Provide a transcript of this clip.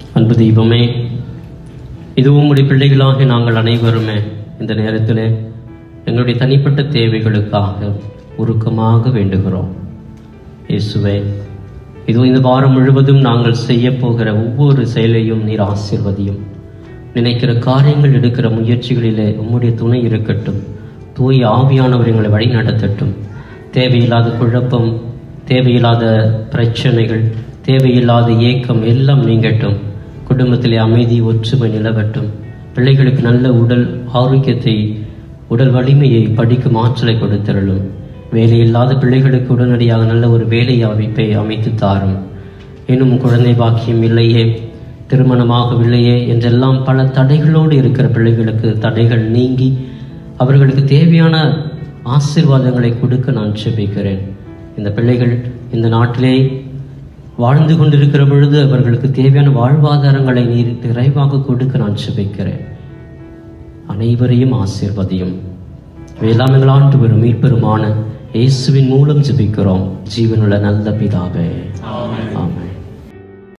அன்பு தெய்வமே இதுவும் உம்முடைய பிள்ளைகளாக நாங்கள் அனைவருமே இந்த நேரத்தில் எங்களுடைய தனிப்பட்ட தேவைகளுக்காக உருக்கமாக வேண்டுகிறோம் இயேசுவே இதோ இந்த வாரம் முழுவதும் நாங்கள் செய்ய போகிற ஒவ்வொரு செயலையும் நீர் ஆசீர்வதியும் நினைக்கிற காரியங்கள் எடுக்கிற முயற்சிகளிலே உம்முடைய துணை இருக்கட்டும் தூய் ஆவியானவர் எங்களை வழி நடத்தட்டும் தேவையில்லாத குழப்பம் தேவையில்லாத பிரச்சனைகள் தேவையில்லாத ஏக்கம் எல்லாம் நீங்கட்டும் குடும்பத்திலே அமைதி ஒற்றுமை நிலவட்டும் பிள்ளைகளுக்கு நல்ல உடல் ஆரோக்கியத்தை உடல் வலிமையை படிக்கும் ஆற்றலை கொடுத்தருளும் வேலையில்லாத பிள்ளைகளுக்கு உடனடியாக நல்ல ஒரு வேலை அமைப்பை அமைத்து தாரும் இன்னும் குழந்தை பாக்கியம் இல்லையே திருமணமாகவில்லையே என்றெல்லாம் பல தடைகளோடு இருக்கிற பிள்ளைகளுக்கு தடைகள் நீங்கி அவர்களுக்கு தேவையான ஆசீர்வாதங்களை கொடுக்க நான் செபிக்கிறேன் இந்த பிள்ளைகள் இந்த நாட்டிலே வாழ்ந்து கொண்டிருக்கிற பொழுது அவர்களுக்கு தேவையான வாழ்வாதாரங்களை நீர் நிறைவாக கொடுக்க நான் செபிக்கிறேன் அனைவரையும் ஆசீர்வதியும் வேளாண் எங்கள் ஆண்டு வரும் மீட்பெருமான இயேசுவின் மூலம் ஜெபிக்கிறோம் ஜீவனுள்ள நல்ல பிதாவே ஆமென்